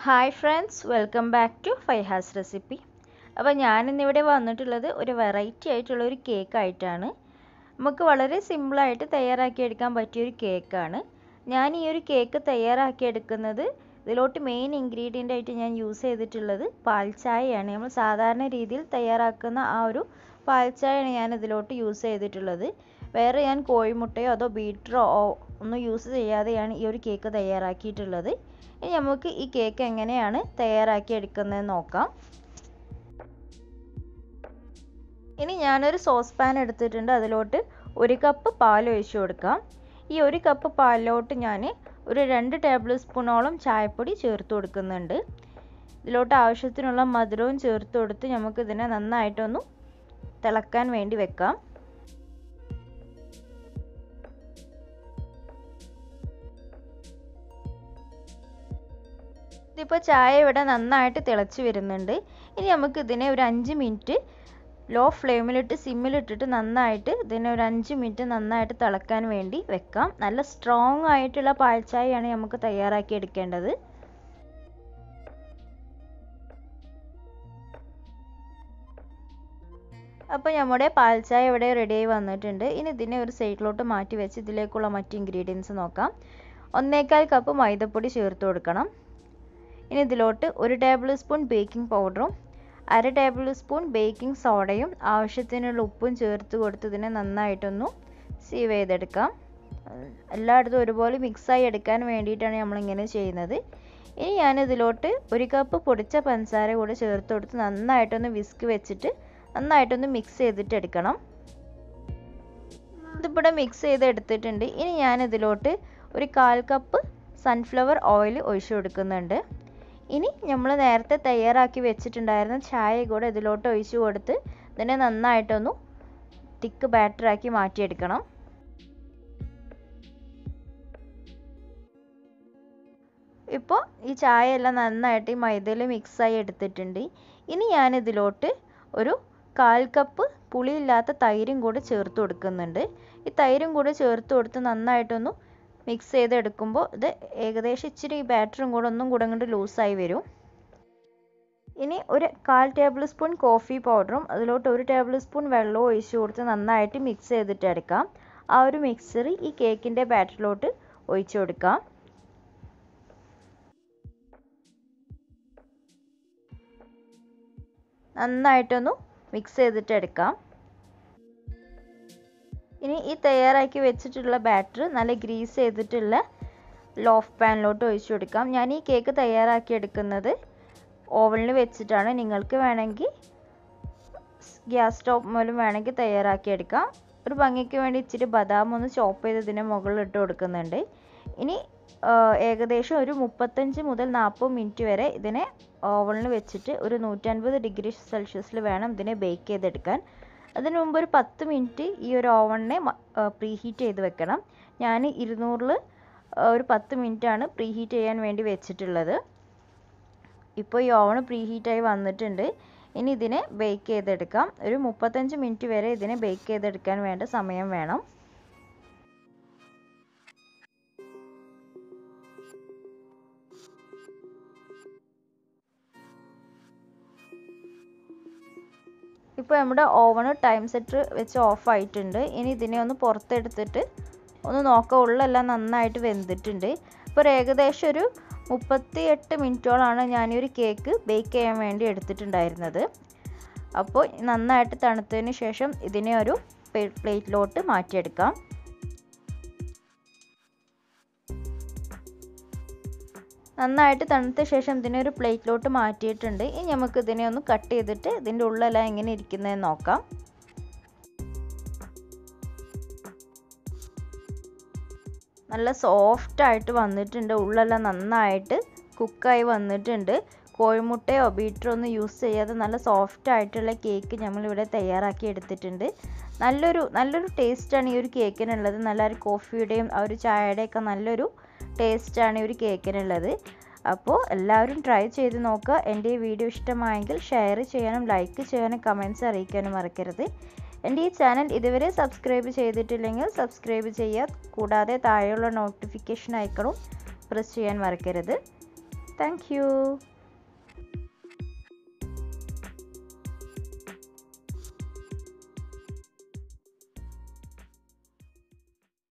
hi friends welcome back to Faiha's recipe അപ്പോൾ ഞാനിന്നിവിടെ വന്നിട്ടുള്ളത് ഒരു വെറൈറ്റി ആയിട്ടുള്ള ഒരു കേക്ക് ആയിട്ടാണ് നമുക്ക് വളരെ സിമ്പിളായിട്ട് തയ്യാറാക്കിയെടുക്കാൻ പറ്റിയ ഒരു കേക്കാണ് ഞാൻ ഈ ഒരു കേക്ക് തയ്യാറാക്കിയെടുക്കുന്നത് ഇതിലോട്ട് മെയിൻ ഇൻഗ്രീഡിയൻ്റ് ആയിട്ട് ഞാൻ യൂസ് ചെയ്തിട്ടുള്ളത് പാൽച്ചായയാണ് നമ്മൾ സാധാരണ രീതിയിൽ തയ്യാറാക്കുന്ന ആ ഒരു പാൽച്ചായയാണ് ഞാൻ ഇതിലോട്ട് യൂസ് ചെയ്തിട്ടുള്ളത് വേറെ ഞാൻ കോഴിമുട്ടയോ അതോ ബീറ്ററോ ഒന്നും യൂസ് ചെയ്യാതെയാണ് ഈ ഒരു കേക്ക് തയ്യാറാക്കിയിട്ടുള്ളത് ഇനി നമുക്ക് ഈ കേക്ക് എങ്ങനെയാണ് തയ്യാറാക്കി എടുക്കുന്നതെന്ന് നോക്കാം ഇനി ഞാനൊരു സോസ് പാൻ എടുത്തിട്ടുണ്ട് അതിലോട്ട് ഒരു കപ്പ് പാൽ ഒഴിച്ചു കൊടുക്കാം ഈ ഒരു കപ്പ് പാലിലോട്ട് ഞാൻ ഒരു രണ്ട് ടേബിൾ സ്പൂണോളം ചായപ്പൊടി ചേർത്ത് കൊടുക്കുന്നുണ്ട് ഇതിലോട്ട് ആവശ്യത്തിനുള്ള മധുരവും ചേർത്ത് കൊടുത്ത് നമുക്ക് ഇതിനെ നന്നായിട്ടൊന്ന് തിളക്കാൻ വേണ്ടി വെക്കാം ഇതിപ്പോൾ ചായ ഇവിടെ നന്നായിട്ട് തിളച്ച് വരുന്നുണ്ട് ഇനി നമുക്ക് ഇതിനെ ഒരു അഞ്ച് മിനിറ്റ് ലോ ഫ്ലെയിമിലിട്ട് സിമ്മിലിട്ടിട്ട് നന്നായിട്ട് ഇതിനെ ഒരു അഞ്ച് മിനിറ്റ് നന്നായിട്ട് തിളക്കാൻ വേണ്ടി വെക്കാം നല്ല സ്ട്രോങ് ആയിട്ടുള്ള പാൽച്ചായയാണ് നമുക്ക് തയ്യാറാക്കി എടുക്കേണ്ടത് അപ്പോൾ നമ്മുടെ പാൽച്ചായ ഇവിടെ റെഡിയായി വന്നിട്ടുണ്ട് ഇനി ഇതിനെ ഒരു സൈഡിലോട്ട് മാറ്റി വെച്ച് ഇതിലേക്കുള്ള മറ്റ് ഇൻഗ്രീഡിയൻസ് നോക്കാം ഒന്നേകാൽ കപ്പ് മൈദപ്പൊടി ചേർത്ത് കൊടുക്കണം ഇനി ഇതിലോട്ട് ഒരു ടേബിൾ സ്പൂൺ ബേക്കിംഗ് പൗഡറും അര ടേബിൾ സ്പൂൺ ബേക്കിംഗ് സോഡയും ആവശ്യത്തിനുള്ള ഉപ്പും ചേർത്ത് കൊടുത്ത് ഇതിനെ നന്നായിട്ടൊന്ന് സീവ് ചെയ്തെടുക്കാം എല്ലായിടത്തും ഒരുപോലെ മിക്സായി എടുക്കാൻ വേണ്ടിയിട്ടാണ് നമ്മളിങ്ങനെ ചെയ്യുന്നത് ഇനി ഞാനിതിലോട്ട് ഒരു കപ്പ് പൊടിച്ച പഞ്ചസാര കൂടെ ചേർത്ത് കൊടുത്ത് നന്നായിട്ടൊന്ന് വിസ്ക് വെച്ചിട്ട് നന്നായിട്ടൊന്ന് മിക്സ് ചെയ്തിട്ട് എടുക്കണം ഇതിവിടെ മിക്സ് ചെയ്ത് എടുത്തിട്ടുണ്ട് ഇനി ഞാനിതിലോട്ട് ഒരു കാൽ കപ്പ് സൺഫ്ലവർ ഓയിൽ ഒഴിച്ചു കൊടുക്കുന്നുണ്ട് ഇനി നമ്മൾ നേരത്തെ തയ്യാറാക്കി വെച്ചിട്ടുണ്ടായിരുന്ന ചായ കൂടെ ഇതിലോട്ട് ഒഴിച്ചു കൊടുത്ത് ഇതിനെ നന്നായിട്ടൊന്ന് തിക്ക് ബാറ്ററാക്കി മാറ്റിയെടുക്കണം ഇപ്പോൾ ഈ ചായ എല്ലാം നന്നായിട്ട് ഈ മൈദയിൽ മിക്സായി എടുത്തിട്ടുണ്ട് ഇനി ഞാനിതിലോട്ട് ഒരു കാൽ കപ്പ് പുളിയില്ലാത്ത തൈരും കൂടെ ചേർത്ത് കൊടുക്കുന്നുണ്ട് ഈ തൈരും കൂടെ ചേർത്ത് കൊടുത്ത് നന്നായിട്ടൊന്ന് മിക്സ് ചെയ്തെടുക്കുമ്പോൾ ഇത് ഏകദേശം ഇച്ചിരി ഈ ബാറ്ററും കൂടെ ഒന്നും കൂടെ അങ്ങോട്ട് ലൂസായി വരും ഇനി ഒരു കാൽ ടേബിൾ സ്പൂൺ കോഫി പൗഡറും അതിലോട്ട് ഒരു ടേബിൾ സ്പൂൺ വെള്ളവും ഒഴിച്ച് കൊടുത്ത് നന്നായിട്ട് മിക്സ് ചെയ്തിട്ട് എടുക്കാം ആ ഒരു മിക്സർ ഈ കേക്കിൻ്റെ ബാറ്ററിലോട്ട് ഒഴിച്ചു കൊടുക്കാം നന്നായിട്ടൊന്ന് മിക്സ് ചെയ്തിട്ട് എടുക്കാം ഇനി ഈ തയ്യാറാക്കി വെച്ചിട്ടുള്ള ബാറ്റർ നല്ല ഗ്രീസ് ചെയ്തിട്ടുള്ള ലോഫ് പാനിലോട്ട് ഒഴിച്ചു കൊടുക്കാം ഞാൻ ഈ കേക്ക് തയ്യാറാക്കി എടുക്കുന്നത് ഓവനിൽ വെച്ചിട്ടാണ് നിങ്ങൾക്ക് വേണമെങ്കിൽ ഗ്യാസ് സ്റ്റോപ്പ് മൂലം വേണമെങ്കിൽ തയ്യാറാക്കി എടുക്കാം ഒരു ഭംഗിക്ക് വേണ്ടി ഇച്ചിരി ബദാം ഒന്ന് ചോപ്പ് ചെയ്ത് ഇതിൻ്റെ മുകളിൽ ഇട്ട് കൊടുക്കുന്നുണ്ട് ഇനി ഏകദേശം ഒരു മുപ്പത്തഞ്ച് മുതൽ നാൽപ്പത് മിനിറ്റ് വരെ ഇതിനെ ഓവനിൽ വെച്ചിട്ട് ഒരു നൂറ്റൻപത് ഡിഗ്രി സെൽഷ്യസിൽ വേണം ഇതിനെ ബേക്ക് ചെയ്തെടുക്കാൻ അതിന് മുമ്പ് ഒരു പത്ത് മിനിറ്റ് ഈ ഒരു ഓവണിനെ പ്രീ ഹീറ്റ് ചെയ്ത് വെക്കണം ഞാൻ ഇരുന്നൂറിൽ ഒരു പത്ത് മിനിറ്റാണ് പ്രീ ഹീറ്റ് ചെയ്യാൻ വേണ്ടി വെച്ചിട്ടുള്ളത് ഇപ്പോൾ ഈ ഓവൺ പ്രീ ഹീറ്റായി വന്നിട്ടുണ്ട് ഇനി ഇതിനെ ബേക്ക് ചെയ്തെടുക്കാം ഒരു മുപ്പത്തഞ്ച് മിനിറ്റ് വരെ ഇതിനെ ബേക്ക് ചെയ്തെടുക്കാൻ വേണ്ട സമയം വേണം ഇപ്പോൾ നമ്മുടെ ഓവൺ ടൈം സെറ്റർ വെച്ച് ഓഫ് ആയിട്ടുണ്ട് ഇനി ഇതിനെ ഒന്ന് പുറത്തെടുത്തിട്ട് ഒന്ന് നോക്കാം ഉള്ളെല്ലാം നന്നായിട്ട് വെന്തിട്ടുണ്ട് ഇപ്പോൾ ഏകദേശം ഒരു മുപ്പത്തി എട്ട് മിനിറ്റോളാണ് ഞാൻ ഈ ഒരു കേക്ക് ബേക്ക് ചെയ്യാൻ വേണ്ടി എടുത്തിട്ടുണ്ടായിരുന്നത് അപ്പോൾ നന്നായിട്ട് തണുത്തതിന് ശേഷം ഇതിനെ ഒരു പ്ലേറ്റിലോട്ട് മാറ്റിയെടുക്കാം നന്നായിട്ട് തണുത്ത ശേഷം ഇതിനെ ഒരു പ്ലേറ്റിലോട്ട് മാറ്റിയിട്ടുണ്ട് ഇനി നമുക്ക് ഇതിനെ ഒന്ന് കട്ട് ചെയ്തിട്ട് ഇതിൻ്റെ ഉള്ളെല്ലാം എങ്ങനെ ഇരിക്കുന്നതെന്ന് നോക്കാം നല്ല സോഫ്റ്റ് ആയിട്ട് വന്നിട്ടുണ്ട് ഉള്ളെല്ലാം നന്നായിട്ട് കുക്കായി വന്നിട്ടുണ്ട് കോഴിമുട്ടയോ ബീറ്ററോ ഒന്നും യൂസ് ചെയ്യാതെ നല്ല സോഫ്റ്റ് ആയിട്ടുള്ള കേക്ക് നമ്മളിവിടെ തയ്യാറാക്കി എടുത്തിട്ടുണ്ട് നല്ലൊരു നല്ലൊരു ടേസ്റ്റാണ് ഈ ഒരു കേക്കിനുള്ളത് നല്ലൊരു കോഫിയുടെയും ആ ഒരു ചായയുടെയൊക്കെ നല്ലൊരു ടേസ്റ്റാണ് ഈ ഒരു കേക്കിനുള്ളത് അപ്പോൾ എല്ലാവരും ട്രൈ ചെയ്ത് നോക്കുക എൻ്റെ ഈ വീഡിയോ ഇഷ്ടമായെങ്കിൽ ഷെയർ ചെയ്യാനും ലൈക്ക് ചെയ്യാനും കമൻറ്റ്സ് അറിയിക്കാനും മറക്കരുത് എൻ്റെ ഈ ചാനൽ ഇതുവരെ സബ്സ്ക്രൈബ് ചെയ്തിട്ടില്ലെങ്കിൽ സബ്സ്ക്രൈബ് ചെയ്യുക കൂടാതെ താഴെയുള്ള നോട്ടിഫിക്കേഷൻ ഐക്കണും പ്രസ് ചെയ്യാൻ മറക്കരുത് താങ്ക്